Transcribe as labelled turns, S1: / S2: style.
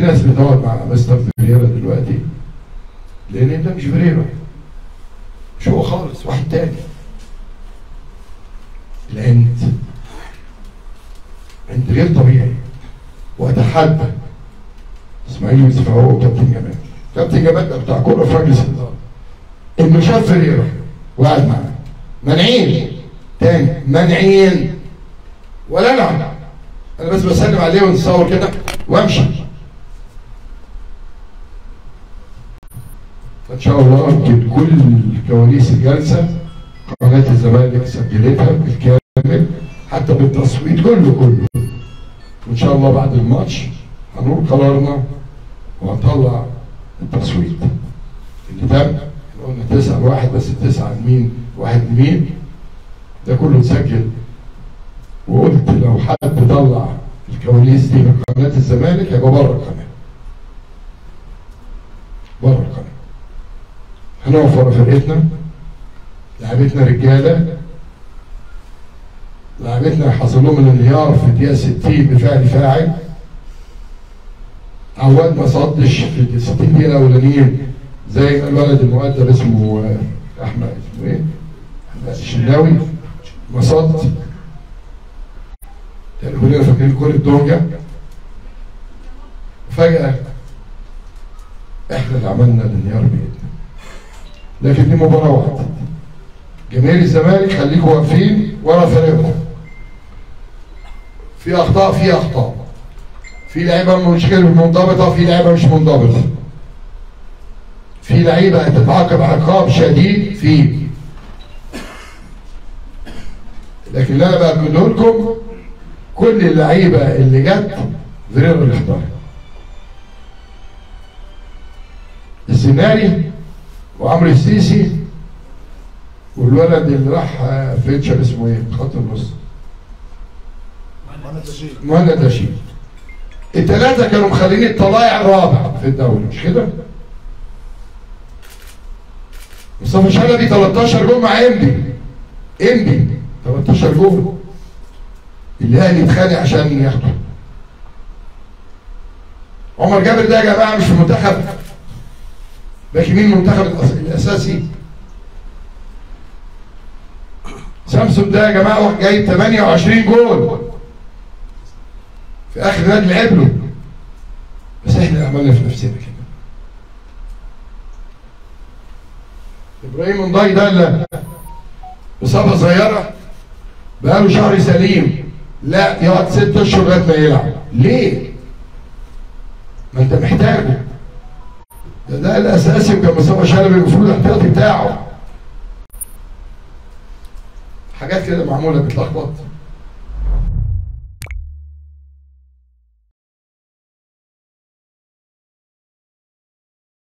S1: ناس بتقعد مع مستر فيريرا دلوقتي لان ده مش فيريرا مش هو خالص واحد تاني العند عند غير طبيعي واتحدى اسماعيل يوسف هو كابتن جمال كابتن جمال ده بتاع كوره في مجلس الاداره انه شاف فيريرا وقعد معاه منعين تاني منعين ولا العب انا بس بسلم عليه ونصور كده وامشي فان شاء الله يمكن كل كواليس الجلسه قناه الزمالك سجلتها بالكامل حتى بالتصويت كله كله وان شاء الله بعد الماتش هنقول قرارنا وهنطلع التصويت اللي تم احنا قلنا تسعة لواحد بس تسعة لمين واحد لمين ده كله اتسجل وقلت لو حد طلع الكواليس دي من قناة الزمالك هيبقى بره القناة بره القناة هنقف ورا فرقتنا لعبتنا رجالة لعبتنا حصل لهم الانهيار في الدقيقة 60 بفعل فاعل عواد ما صدش في ال 60 دقيقة الأولانيين زي ما الولد المؤدب اسمه آه، أحمد اسمه إيه؟ أحمد الشناوي ما صد كانوا كلنا فاكرين كرة دونجا وفجأة احنا اللي عملنا الانهيار بإيدنا لكن دي مباراة واحدة جماهير الزمالك خليكم واقفين ورا فريقكم في اخطاء في اخطاء في لعيبه مشكله مش منضبطه في لعيبه مش منضبطه في لعيبه هتتعاقب عقاب شديد في لكن اللي انا باكده لكم كل اللعيبه اللي جت فيريرا اللي اختارها الزناري وعمرو السيسي والولد اللي راح آه، فيتشر اسمه ايه؟ خط النص مهند رشيد الثلاثة كانوا مخلين الطلائع الرابع في الدوري مش كده؟ مصطفى شلبي 13 جول مع انبي انبي 13 جول الاهلي اتخانق عشان ياخده عمر جابر ده يا جماعه مش في المنتخب لكن مين المنتخب الأس- الاساسي؟ سامسون ده يا جماعه جايب 28 جول في اخر نادي لعب له بس احنا اللي عملنا في نفسنا كده ابراهيم نضاي ده اللي اصابه صغيره بقاله شهر سليم لا يقعد ست اشهر لغايه ما يلعب ليه؟ ما انت محتاجه ده ده الاساسي وكان مصطفى شلبي المفروض الاحتياطي بتاعه حاجات كده معموله بتلخبط